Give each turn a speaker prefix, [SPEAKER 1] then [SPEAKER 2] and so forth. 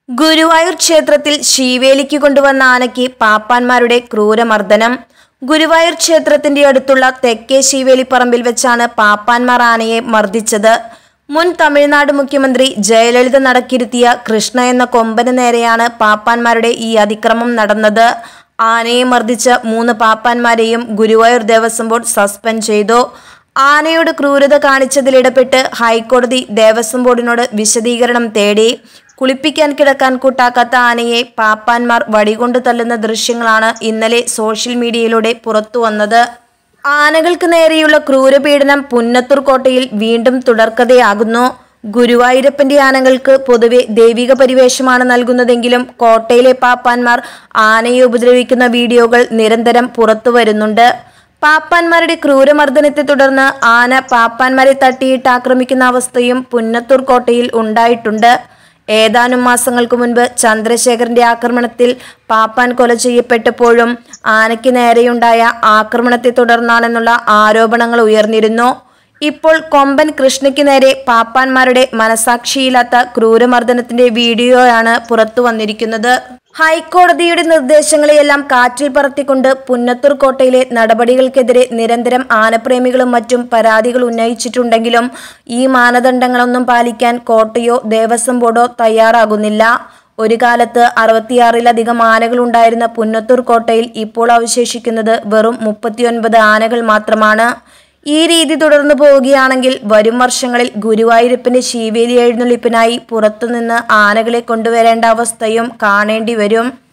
[SPEAKER 1] ഗുരുവായൂർ ക്ഷേത്രത്തിൽ ശീവേലിക്ക് കൊണ്ടുവന്ന ആനയ്ക്ക് പാപ്പാന്മാരുടെ ക്രൂരമർദ്ദനം ഗുരുവായൂർ ക്ഷേത്രത്തിന്റെ അടുത്തുള്ള തെക്കേ ശീവേലിപ്പറമ്പിൽ വെച്ചാണ് പാപ്പാന്മാർ ആനയെ മർദ്ദിച്ചത് മുൻ തമിഴ്നാട് മുഖ്യമന്ത്രി ജയലളിത നടക്കിരുത്തിയ കൃഷ്ണ എന്ന കൊമ്പന് നേരെയാണ് പാപ്പാന്മാരുടെ ഈ അതിക്രമം നടന്നത് ആനയെ മർദ്ദിച്ച മൂന്ന് പാപ്പാന്മാരെയും ഗുരുവായൂർ ദേവസ്വം ബോർഡ് സസ്പെൻഡ് ചെയ്തു ആനയോട് ക്രൂരത കാണിച്ചതിലിടപെട്ട് ഹൈക്കോടതി ദേവസ്വം ബോർഡിനോട് വിശദീകരണം തേടി കുളിപ്പിക്കാൻ കിടക്കാൻ കൂട്ടാക്കാത്ത ആനയെ പാപ്പാന്മാർ വടികൊണ്ട് തല്ലുന്ന ദൃശ്യങ്ങളാണ് ഇന്നലെ സോഷ്യൽ മീഡിയയിലൂടെ പുറത്തു വന്നത് ആനകൾക്ക് നേരെയുള്ള ക്രൂരപീഡനം പുന്നത്തൂർ കോട്ടയിൽ വീണ്ടും തുടർക്കഥയാകുന്നു ഗുരുവായൂരപ്പന്റെ ആനകൾക്ക് പൊതുവെ ദൈവിക പരിവേഷമാണ് നൽകുന്നതെങ്കിലും കോട്ടയിലെ പാപ്പാന്മാർ ആനയെ ഉപദ്രവിക്കുന്ന വീഡിയോകൾ നിരന്തരം പുറത്തു വരുന്നുണ്ട് പാപ്പാന്മാരുടെ ക്രൂരമർദ്ദനത്തെ തുടർന്ന് ആന പാപ്പാന്മാരെ തട്ടിയിട്ട് ആക്രമിക്കുന്ന അവസ്ഥയും പുന്നത്തൂർ കോട്ടയിൽ ഉണ്ടായിട്ടുണ്ട് ഏതാനും മാസങ്ങൾക്ക് മുൻപ് ചന്ദ്രശേഖരന്റെ ആക്രമണത്തിൽ പാപ്പാൻ കൊല ചെയ്യപ്പെട്ടപ്പോഴും ആനയ്ക്ക് നേരെയുണ്ടായ ആക്രമണത്തെ തുടർന്നാണെന്നുള്ള ആരോപണങ്ങൾ ഉയർന്നിരുന്നു ഇപ്പോൾ കൊമ്പൻ കൃഷ്ണയ്ക്ക് നേരെ പാപ്പാന്മാരുടെ മനസാക്ഷിയില്ലാത്ത ക്രൂരമർദ്ദനത്തിന്റെ വീഡിയോയാണ് പുറത്തു വന്നിരിക്കുന്നത് ഹൈക്കോടതിയുടെ നിർദ്ദേശങ്ങളെയെല്ലാം കാറ്റിൽ പറത്തിക്കൊണ്ട് പുന്നത്തൂർ കോട്ടയിലെ നടപടികൾക്കെതിരെ നിരന്തരം ആനപ്രേമികളും മറ്റും പരാതികൾ ഉന്നയിച്ചിട്ടുണ്ടെങ്കിലും ഈ മാനദണ്ഡങ്ങളൊന്നും പാലിക്കാൻ കോട്ടയോ ദേവസ്വം ബോർഡോ തയ്യാറാകുന്നില്ല ഒരു കാലത്ത് അറുപത്തിയാറിലധികം ആനകൾ ഉണ്ടായിരുന്ന പുന്നത്തൂർ കോട്ടയിൽ ഇപ്പോൾ അവശേഷിക്കുന്നത് വെറും മുപ്പത്തിയൊൻപത് ആനകൾ മാത്രമാണ് ഈ രീതി തുടർന്നു പോവുകയാണെങ്കിൽ വരും വർഷങ്ങളിൽ ഗുരുവായൂരപ്പന്റെ ശീവേലി എഴുന്നള്ളിപ്പിനായി പുറത്തുനിന്ന് ആനകളെ കൊണ്ടുവരേണ്ട അവസ്ഥയും കാണേണ്ടി വരും